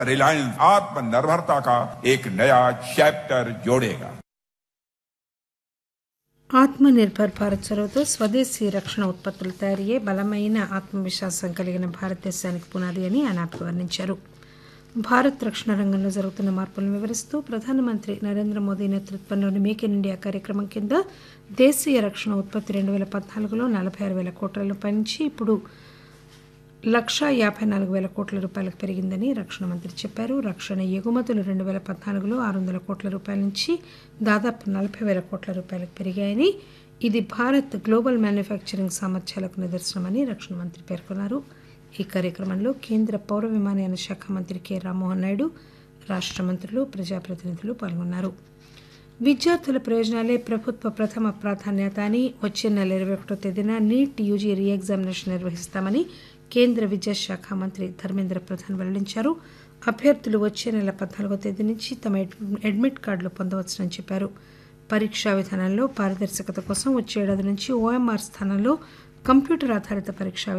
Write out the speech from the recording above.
रिलायंस आत्मनिर्भरता का एक नया चैप्टर जोड़ेगा ఆత్మ నిర్భర్ భారత్ చొరవతో స్వదేశీ రక్షణ ఉత్పత్తులు తయారయ్యే బలమైన ఆత్మవిశ్వాసం కలిగిన భారతదేశానికి పునాది అని ఆయన అభివర్ణించారు భారత్ రక్షణ రంగంలో జరుగుతున్న మార్పులను వివరిస్తూ ప్రధానమంత్రి నరేంద్ర మోదీ నేతృత్వంలోని మేక్ ఇన్ ఇండియా కార్యక్రమం కింద దేశీయ రక్షణ ఉత్పత్తి రెండు వేల పద్నాలుగులో నలభై ఆరు వేల కోట్ల రూపాయల నుంచి ఇప్పుడు లక్షా యాభై నాలుగు వేల కోట్ల రూపాయలకు పెరిగిందని రక్షణ మంత్రి చెప్పారు రక్షణ ఎగుమతులు రెండు వేల పద్నాలుగులో ఆరు వందల కోట్ల రూపాయల నుంచి దాదాపు నలభై వేల కోట్ల రూపాయలకు పెరిగాయని ఇది భారత్ గ్లోబల్ మ్యానుఫ్యాక్చరింగ్ సామర్థ్యాలకు నిదర్శనమని రక్షణ మంత్రి పేర్కొన్నారు ఈ కార్యక్రమంలో కేంద్ర పౌర విమానయాన శాఖ మంత్రి కె రామ్మోహన్ నాయుడు రాష్ట్ర మంత్రులు ప్రజాప్రతినిధులు పాల్గొన్నారు విద్యార్థుల ప్రయోజనాలే ప్రభుత్వ ప్రథమ ప్రాధాన్యత అని వచ్చే నెల ఇరవై ఒకటో తేదీన నీట్ యూజీ రీ ఎగ్జామినేషన్ నిర్వహిస్తామని కేంద్ర విద్యాశాఖ మంత్రి ధర్మేంద్ర ప్రధాన్ వెల్లడించారు అభ్యర్థులు వచ్చే నెల పద్నాలుగో తేదీ నుంచి తమ అడ్మిట్ కార్డులు పొందవచ్చునని చెప్పారు పరీక్షా విధానంలో పారదర్శకత కోసం వచ్చే ఏడాది నుంచి ఓఎంఆర్ స్థానంలో కంప్యూటర్ ఆధారిత పరీక్షా